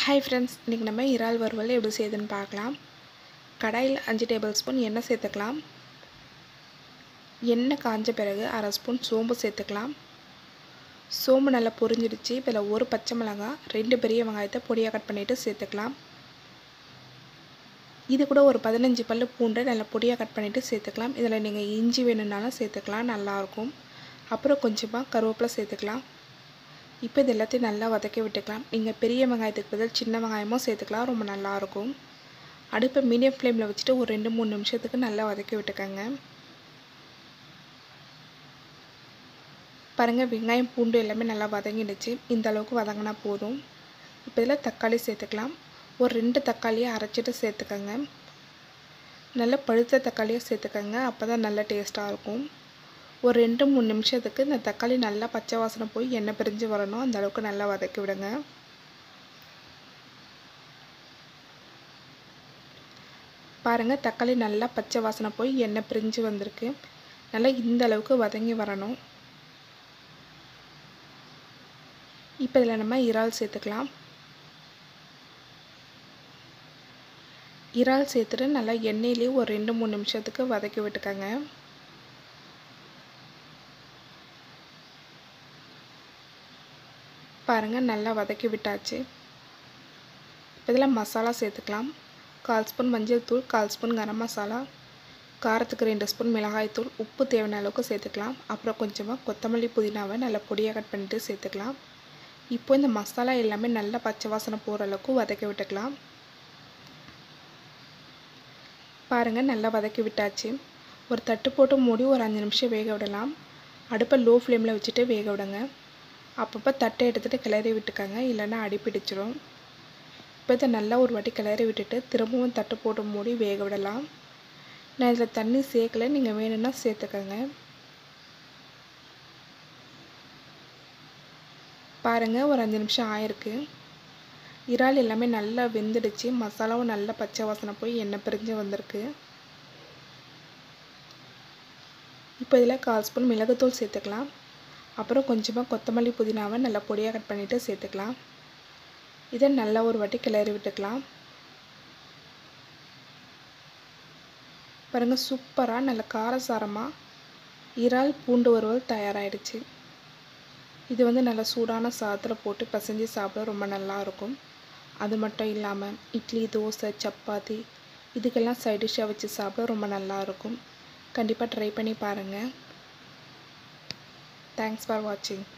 hi friends இன்றைக்கி நம்ம இறால் வறுவல் எப்படி செய்யுதுன்னு பார்க்கலாம் கடாயில் அஞ்சு டேபிள் ஸ்பூன் எண்ணெய் சேர்த்துக்கலாம் எண்ணெய் காஞ்ச பிறகு அரை ஸ்பூன் சோம்பு சேர்த்துக்கலாம் சோம்பு நல்லா பொரிஞ்சிடுச்சு இதில் ஒரு பச்சை மிளகாய் ரெண்டு பெரிய வெங்காயத்தை பொடியாக கட் பண்ணிவிட்டு சேர்த்துக்கலாம் இது கூட ஒரு பதினஞ்சு பல் பூண்டை நல்லா பொடியாக கட் பண்ணிவிட்டு சேர்த்துக்கலாம் இதில் நீங்கள் இஞ்சி வேணும்னாலும் சேர்த்துக்கலாம் நல்லாயிருக்கும் அப்புறம் கொஞ்சமாக கருவேப்பிலை சேர்த்துக்கலாம் இப்போ இது எல்லாத்தையும் நல்லா வதக்கி விட்டுக்கலாம் நீங்கள் பெரிய வெங்காயத்துக்கு பதில் சின்ன வெங்காயமும் சேர்த்துக்கலாம் ரொம்ப நல்லாயிருக்கும் அடுப்பை மீடியம் ஃப்ளேமில் வச்சுட்டு ஒரு ரெண்டு மூணு நிமிஷத்துக்கு நல்லா வதக்கி விட்டுக்கோங்க பாருங்கள் வெங்காயம் பூண்டு எல்லாமே நல்லா வதங்கிடுச்சு இந்த அளவுக்கு வதங்கினா போதும் இப்போ இதில் தக்காளி சேர்த்துக்கலாம் ஒரு ரெண்டு தக்காளியை அரைச்சிட்டு சேர்த்துக்கோங்க நல்ல பழுத்த தக்காளியாக சேர்த்துக்கோங்க அப்போ தான் நல்ல டேஸ்ட்டாக இருக்கும் ஒரு ரெண்டு மூணு நிமிஷத்துக்கு இந்த தக்காளி நல்லா பச்சை வாசனை போய் எண்ணெய் பிரிஞ்சு வரணும் அந்த அளவுக்கு நல்லா வதக்கி விடுங்க பாருங்கள் தக்காளி நல்லா பச்சை வாசனை போய் எண்ணெய் பிரிஞ்சு வந்திருக்கு நல்லா இந்த அளவுக்கு வதங்கி வரணும் இப்போ இதில் நம்ம இறால் சேர்த்துக்கலாம் இறால் சேர்த்துட்டு நல்லா எண்ணெயிலே ஒரு ரெண்டு மூணு நிமிஷத்துக்கு வதக்கி விட்டுக்கோங்க பாருங்கள் நல்லா வதக்கி விட்டாச்சு இப்போ இதில் மசாலா சேர்த்துக்கலாம் கால் ஸ்பூன் மஞ்சள் தூள் கால் ஸ்பூன் கரம் மசாலா காரத்துக்கு ரெண்டு ஸ்பூன் மிளகாய் தூள் உப்பு தேவையான அளவுக்கு சேர்த்துக்கலாம் அப்புறம் கொஞ்சமாக கொத்தமல்லி புதினாவை நல்லா பொடியாக கட் பண்ணிட்டு சேர்த்துக்கலாம் இப்போ இந்த மசாலா எல்லாமே நல்லா பச்சை வாசனை போகிற அளவுக்கு வதக்கி விட்டுக்கலாம் பாருங்கள் நல்லா வதக்கி விட்டாச்சு ஒரு தட்டு போட்டு மூடி ஒரு அஞ்சு நிமிஷம் வேக விடலாம் அடுப்பை லோ ஃப்ளேமில் வச்சுட்டு வேக விடுங்க அப்பப்போ தட்டை எடுத்துகிட்டு கிளறி விட்டுக்கோங்க இல்லைன்னா அடி பிடிச்சிரும் இப்போ இதை நல்லா ஒரு வாட்டி கிளறி விட்டுட்டு திரும்பவும் தட்டு போட்டு மூடி வேக விடலாம் நான் இதில் தண்ணி சேர்க்கல நீங்கள் வேணும்னா சேர்த்துக்கோங்க பாருங்கள் ஒரு அஞ்சு நிமிஷம் ஆயிருக்கு இறால் எல்லாமே நல்லா வெந்துடுச்சு மசாலாவும் நல்லா பச்சை வாசனை போய் எண்ணெய் பிரிஞ்சு வந்திருக்கு இப்போ இதில் கால் ஸ்பூன் மிளகுத்தூள் சேர்த்துக்கலாம் அப்புறம் கொஞ்சமாக கொத்தமல்லி புதினாவை நல்லா பொடியாக கட் பண்ணிவிட்டு சேர்த்துக்கலாம் இதை நல்லா ஒரு வாட்டி கிளறி விட்டுக்கலாம் பாருங்கள் சூப்பராக நல்ல காரசாரமாக இறால் பூண்டு வறுவல் தயாராகிடுச்சு இது வந்து நல்லா சூடான சாதத்தில் போட்டு பசைஞ்சு சாப்பிட ரொம்ப நல்லாயிருக்கும் அது மட்டும் இல்லாமல் இட்லி தோசை சப்பாத்தி இதுக்கெல்லாம் சைட் டிஷ்ஷாக வச்சு சாப்பிட ரொம்ப நல்லாயிருக்கும் கண்டிப்பாக ட்ரை பண்ணி பாருங்கள் தேங்க்ஸ் ஃபார் வாட்சிங்